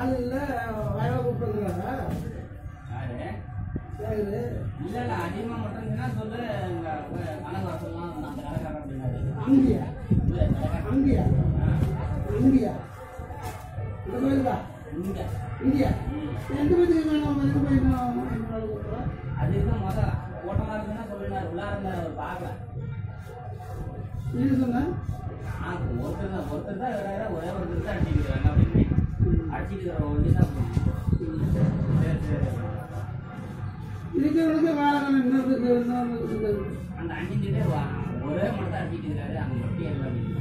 ஆள் இல்லை வேலை கூப்பிட்டுருக்காரா யாரு சரி இல்ல இல்ல அதிகமா மட்டும் இருந்துச்சுன்னா சொல்லு இங்க போய் கணக்கு வர சொல்லலாம் அந்த கடைக்காரன் அப்படின்னாரு அங்கேயா இல்ல கடைக்காரன் அங்கேயா அங்கேயா இந்த கோயிலுக்கா இங்க இங்கேயா எந்த கோயிலுக்கு வேணும் எந்த கோயிலுக்கு வேணும் வேலை கூப்பிட்றோம் அதுதான் முத கூட்டமா இருக்குன்னா சொல்லினாரு உள்ளார இருந்தாரு அவர் பார்க்கல என்ன சொன்னேன் நான் ஒருத்தர் தான் ஒருத்தர் தான் வேற ஒரே ஒருத்தர் தான் அடிச்சுக்கிறாங்க அப்படின்னு அடிச்சுக்கிற ஒன்று தான் சரி சரி இருக்கிறவனுக்கு வேலை வேணும் இன்னொருக்கு இன்னொருக்கு அந்த அடிச்சுக்கிட்டே வா ஒரே மட்டும் அடிச்சுக்கிறாரு அங்க மட்டும் எல்லாம் அப்படின்னு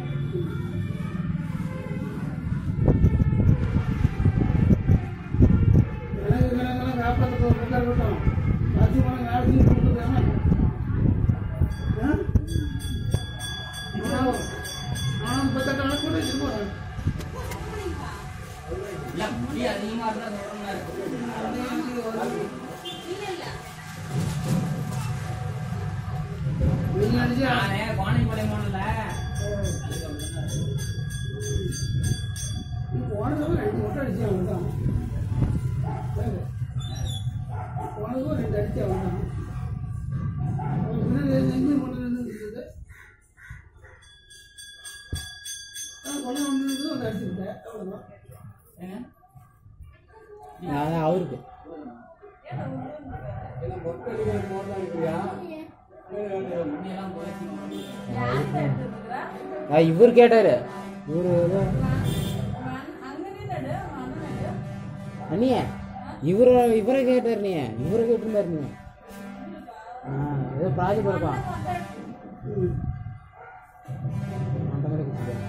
எனக்கு கிழங்கெல்லாம் காப்பாற்ற போகிறதா இருக்கட்டும் ராசி பணம் காசு கொடுத்துருக்காங்க ஆனால் பத்தெட்டு நாள் கூட வச்சுட்டு போகிறேன் இல்ல முடி அதிகமா இருந்தா சொல்றாரு வெயில் அடிச்சு நானே பானைப்பாளையம் போனல போனதும் ரெண்டு மட்டும் அடிச்சு அவன் தான் போனதும் ரெண்டு அடிச்சு அவன் தான் அவன் பின்னாடி நெஞ்சு மட்டும் இருந்தது கொலை ஒன்று இருந்தது ஒன்று அடிச்சுக்கிட்டேன் அவ்வளோதான் ஏங்க அதான் அவருக்கு முடியெல்லாம் போயிடுச்சு ஆ, இவர் கேட்டாரு இவர் ஏதோ அண்ணிய இவரை இவரை கேட்டார் நீ இவரை கேட்டிருந்தாரு நீ ஆ ஏதோ ப்ராஜெக்ட் இருப்பான் அந்த மாதிரி கொடுத்துருக்காரு.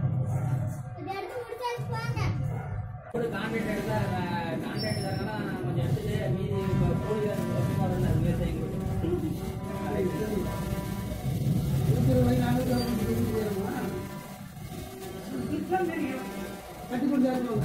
ஒரு கான்ட்ராக்ட் எடுத்தா கான்ட்ராக்ட் தரலாம் கொஞ்சம் எடுத்துட்டு மீதி இப்போ கூலி பக்கமாக வந்து அதுவே செய்ய இருக்கிறவங்க நாங்கள் கட்டி கொண்டு இருக்கணும்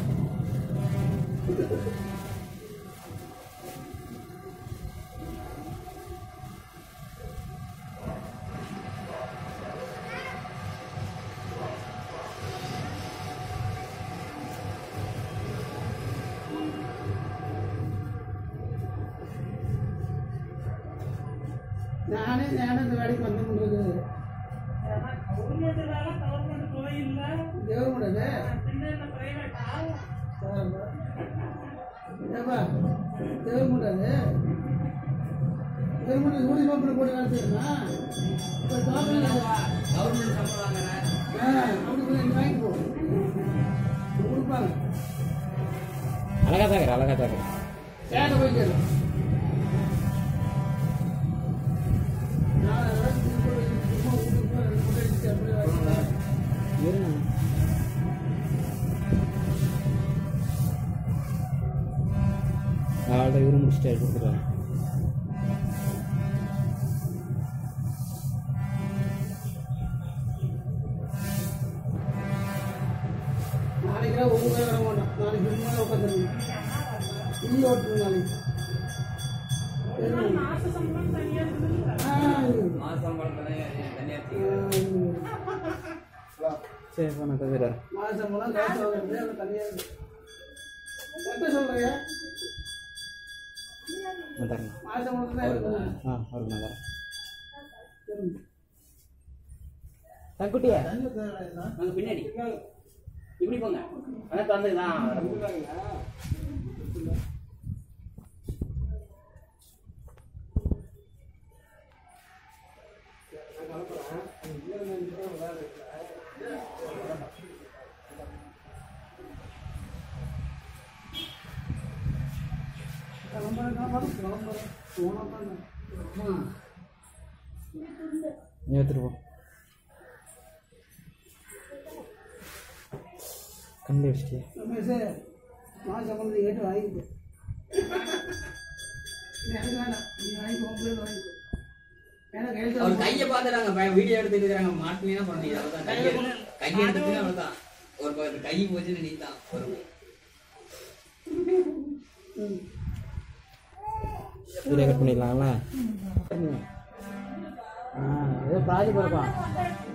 நானே நானே இந்த வேலைக்கு வந்து கொண்டிருக்குது கவர்மெண்ட் அது ஏப்பா கவர்மெண்ட் அது கவர்மெண்ட் யூனிஃபார்ம் போட்டு வேலை செய்யணுமா இப்போ காப்பில் கவர்மெண்ட் சம்பளம் வாங்குறேன் ஆ அப்படி போய் நீ வாங்கிப்போ கொடுப்பாங்க அழகா தாக்குற அழகா தாக்குற கேட்ட போய் கேளு நான் அதெல்லாம் சும்மா வீட்டுக்கு போய் ரெண்டு மூட்டை அடிச்சு அப்படியே வாங்கிப்பேன். இருங்க அவ்வளோ இவரு முடிச்சுட்டு கொடுத்துட்றாங்க நாளைக்கெல்லாம் ஒரு பேர் வர மாட்டோம் நாளைக்கு சும்மா உட்காந்துருங்க இங்கே ஓட்டுங்க நாளைக்கு சரிங்க. ஆ, மாசம் சம்பளம் தனியாக ஆ, சரி இப்போ நான் தந்துடுறேன் மாசம் மூலம் காசு வாங்குறது அது தனியாக இருக்கு. எத்த சொல்றியா நான் தரேன் மாசம் மூலம் தான் இருக்குது ஆ அவருக்கு நான் தரேன் சரிங்க. தங்குட்டியா தண்ணி தேவைடா இதெல்லாம். அங்கே பின்னாடி இப்படி போங்க அதான் தந்துதான் கிளம்புறேன்னா பாரு, கிளம்புறேன். போனா பாருங்க. அம்மா, நீ எடுத்துட்டு போ கண்டு அடிச்சிட்டியா ரமேஷே, மாசம் வந்து கேட்டு வாங்கிக்கோ. நீ எனக்கு வேண்டாம். நீ வாங்கிக்கோ, உன் பேர்ல வாங்கிக்கோ. ஏன்னா கையெழுத்து அவர் கையை பார்த்துறாங்க வீடியோ எடுத்துட்டு இருக்காங்க மாட்டுவீங்கன்னா பண்ணி அவ்வளோதான் கையை கையை எடுத்துட்டு அவ்வளோதான் ஒரு பக்கம் கை போச்சுன்னு நீ தான் ஒரு ம். வீடியோ கட் பண்ணிடலாம்ல ஆ ஏதோ ப்ராஜெக்ட் இருப்பான்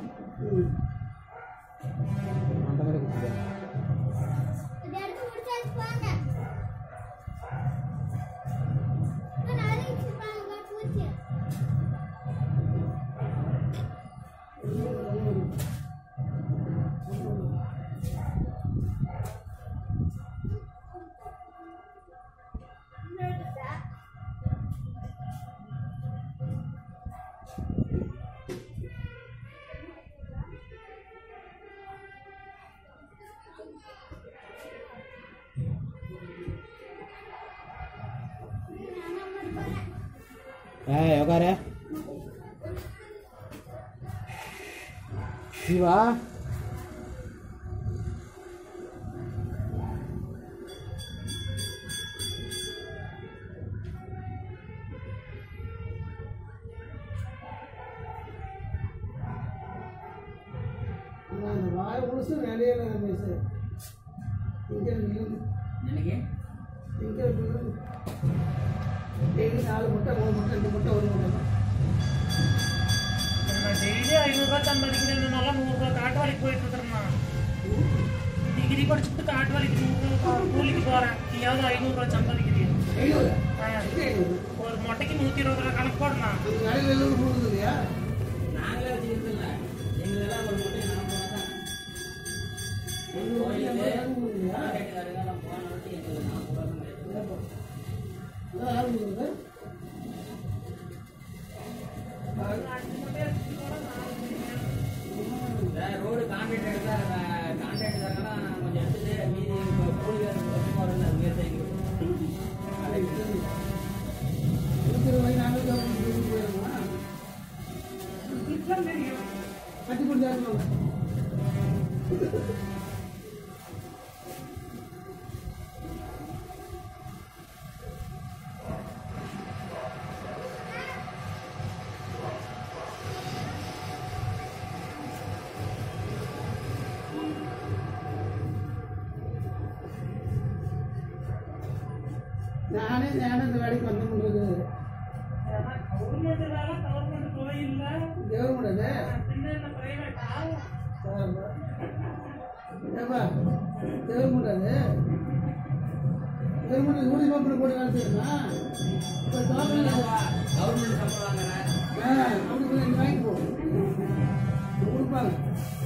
ம். அந்த மாதிரி கொடுத்துருக்காங்க ஏய் உக்காரு சிவா ஆனா அந்த வாய் முழுசு வேலையே இல்லை ரமேஷ் இங்கே எனக்கு இங்கே டெய்லி நாலு முட்டை மூணு முட்டை ரெண்டு முட்டை ஒரு முட்டை தான் நான் டெய்லி ஐநூறுரூவா சம்பாதிக்கிறதுனால நூறுரூவா காட்டு வேலைக்கு போயிட்டு இருக்கிறேன்னா டிகிரி படிச்சுட்டு காட்டு வேலைக்கு நூறுரூவா கூலிக்கு போகிறேன் நீயாவது ஐநூறுரூவா சம்பாதிக்கிறீங்க ஐநூறு ஆ, எங்கே ஐநூறு ஒரு மொட்டைக்கு நூற்றி இருபது ரூபா கணக்கு போடுண்ணா அந்த வேலையில் எல்லாம் கொடுக்குது இல்லையா நாங்களே வச்சுக்கிறது இல்லை எங்களெல்லாம் ஒரு மட்டும் நான் போனதான் கோயிலுக்கு மார்க்கெட்டுக்காரங்க போன வாட்டி எங்களுக்கு நான் போகிறேன் அதான் யார் கொடுக்குறது ரோடு கான்ட்ராக்ட் எடுத்தா கான்ட்ராக்ட் தரலாம் கொஞ்சம் எடுத்துட்டு மீதி கூலிக்காரங்க கொஞ்சமாக வருது அது மாரி செய்யுங்க இருக்கிற வழி நாங்கள் தான் போயிடுமா கட்டி கொடுத்தாருமா நானே நானே இந்த வேலைக்கு வந்த முடியாது கவர்மெண்ட் வேலை கவர்மெண்ட் கோயில்ல கவர்மெண்ட் பின்ன என்ன பிரைவேட்டா ஏப்பா கவர்மெண்ட் அது கவர்மெண்ட் யூனிஃபார்ம் போட்டு வேலை செய்யணுமா இப்போ கவர்மெண்ட் கவர்மெண்ட் சம்பளம் வாங்குறேன் ஆ அப்படி கொஞ்சம் வாங்கி போ கொடுப்பாங்க